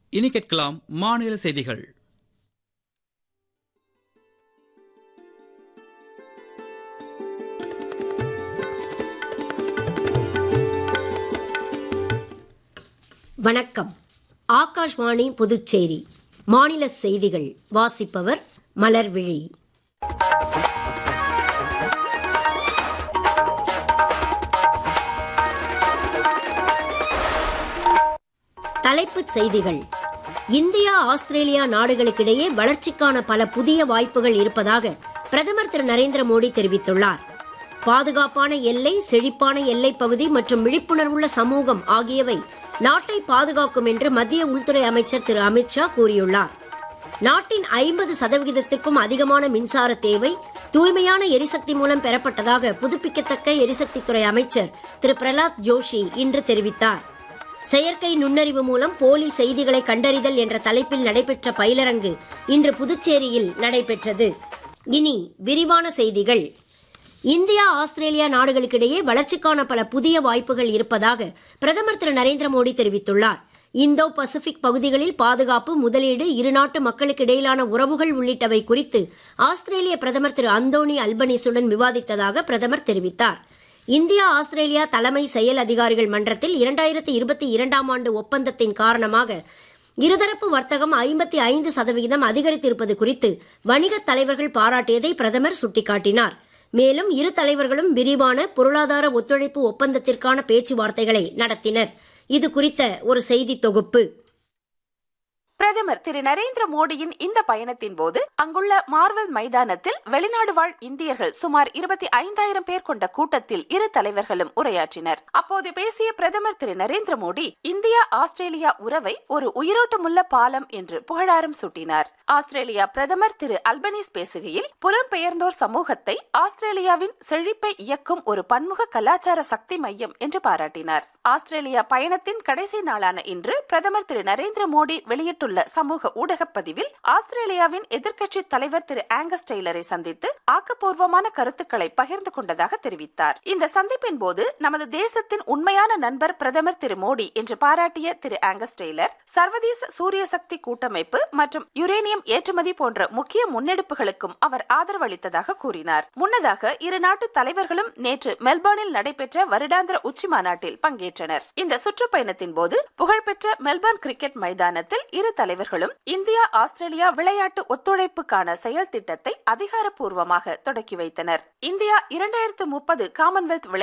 இனி கேட்கலாம் மாநில செய்திகள் வணக்கம் ஆகாஷ்வாணி புதுச்சேரி மாநில செய்திகள் வாசிப்பவர் மலர்விழி தலைப்புச் செய்திகள் இந்தியா ஆஸ்திரேலியா நாடுகளுக்கிடையே வளர்ச்சிக்கான பல புதிய வாய்ப்புகள் இருப்பதாக பிரதமர் திரு நரேந்திர மோடி தெரிவித்துள்ளார் பாதுகாப்பான எல்லை செழிப்பான எல்லைப் பகுதி மற்றும் விழிப்புணர்வுள்ள சமூகம் ஆகியவை நாட்டை பாதுகாக்கும் என்று மத்திய உள்துறை அமைச்சர் திரு அமித்ஷா கூறியுள்ளார் நாட்டின் ஐம்பது சதவிகிதத்திற்கும் அதிகமான மின்சார தேவை தூய்மையான எரிசக்தி மூலம் பெறப்பட்டதாக புதுப்பிக்கத்தக்க எரிசக்தித்துறை அமைச்சர் திரு பிரலாத் ஜோஷி இன்று தெரிவித்தார் செயற்கை நுண்ணறிவு மூலம் போலி செய்திகளை கண்டறிதல் என்ற தலைப்பில் நடைபெற்ற பயிலரங்கு இன்று புதுச்சேரியில் நடைபெற்றது இனி விரிவான செய்திகள் இந்தியா ஆஸ்திரேலியா நாடுகளுக்கிடையே வளர்ச்சிக்கான பல புதிய வாய்ப்புகள் இருப்பதாக பிரதமர் திரு நரேந்திர மோடி தெரிவித்துள்ளார் இந்தோ பசிபிக் பகுதிகளில் பாதுகாப்பு முதலீடு இருநாட்டு மக்களுக்கு இடையிலான உறவுகள் உள்ளிட்டவை குறித்து ஆஸ்திரேலிய பிரதமர் திரு அந்தோனி அல்பனீசுடன் விவாதித்ததாக பிரதமர் தெரிவித்தார் இந்தியா ஆஸ்திரேலியா தலைமை செயல் அதிகாரிகள் மன்றத்தில் இரண்டாயிரத்தி இருபத்தி இரண்டாம் ஆண்டு ஒப்பந்தத்தின் காரணமாக இருதரப்பு வர்த்தகம் ஐம்பத்தி ஐந்து சதவிகிதம் அதிகரித்திருப்பது குறித்து வணிகத் தலைவர்கள் பாராட்டியதை பிரதமர் சுட்டிக்காட்டினார் மேலும் இரு தலைவர்களும் விரிவான பொருளாதார ஒத்துழைப்பு ஒப்பந்தத்திற்கான பேச்சுவார்த்தைகளை நடத்தினர் இது குறித்த ஒரு செய்தி தொகுப்பு பிரதமர் திரு நரேந்திர மோடியின் இந்த பயணத்தின் போது அங்குள்ள மார்வல் மைதானத்தில் வெளிநாடு வாழ் இந்தியர்கள் சுமார் இருபத்தி ஐந்தாயிரம் பேர் கொண்ட கூட்டத்தில் இரு தலைவர்களும் உரையாற்றினர் அப்போது பேசிய பிரதமர் திரு நரேந்திர மோடி இந்தியா ஆஸ்திரேலியா உறவை ஒரு உயிரோட்டமுள்ள பாலம் என்று புகழாரம் சூட்டினார் ஆஸ்திரேலியா பிரதமர் திரு அல்பனீஸ் பேசுகையில் புலம்பெயர்ந்தோர் சமூகத்தை ஆஸ்திரேலியாவின் செழிப்பை இயக்கும் ஒரு பன்முக கலாச்சார சக்தி மையம் என்று பாராட்டினார் ஆஸ்திரேலியா பயணத்தின் கடைசி நாளான இன்று பிரதமர் திரு நரேந்திர மோடி வெளியிட்டுள்ள சமூக ஊடக பதிவில் ஆஸ்திரேலியாவின் எதிர்க்கட்சி தலைவர் திரு ஆங்கஸ் டெய்லரை சந்தித்து ஆக்கப்பூர்வமான கருத்துக்களை பகிர்ந்து கொண்டதாக தெரிவித்தார் இந்த சந்திப்பின் போது நமது தேசத்தின் உண்மையான நண்பர் பிரதமர் திரு மோடி என்று பாராட்டிய திரு ஆங்கஸ் டெய்லர் சர்வதேச சூரிய சக்தி கூட்டமைப்பு மற்றும் யுரேனியம் ஏற்றுமதி போன்ற முக்கிய முன்னெடுப்புகளுக்கும் அவர் ஆதரவு அளித்ததாக கூறினார் முன்னதாக இரு நாட்டு தலைவர்களும் நேற்று மெல்பர்னில் நடைபெற்ற வருடாந்திர உச்சி மாநாட்டில் பங்கேற்றனர் இந்த சுற்றுப்பயணத்தின் போது புகழ்பெற்ற மெல்பர்ன் கிரிக்கெட் மைதானத்தில் இரு தலைவர்களும் இந்தியா ஆஸ்திரேலியா விளையாட்டு ஒத்துழைப்புக்கான செயல் திட்டத்தை அதிகாரப்பூர்வமாக தொடக்கி வைத்தனர் இந்தியா இரண்டாயிரத்து முப்பது காமன்வெல்த்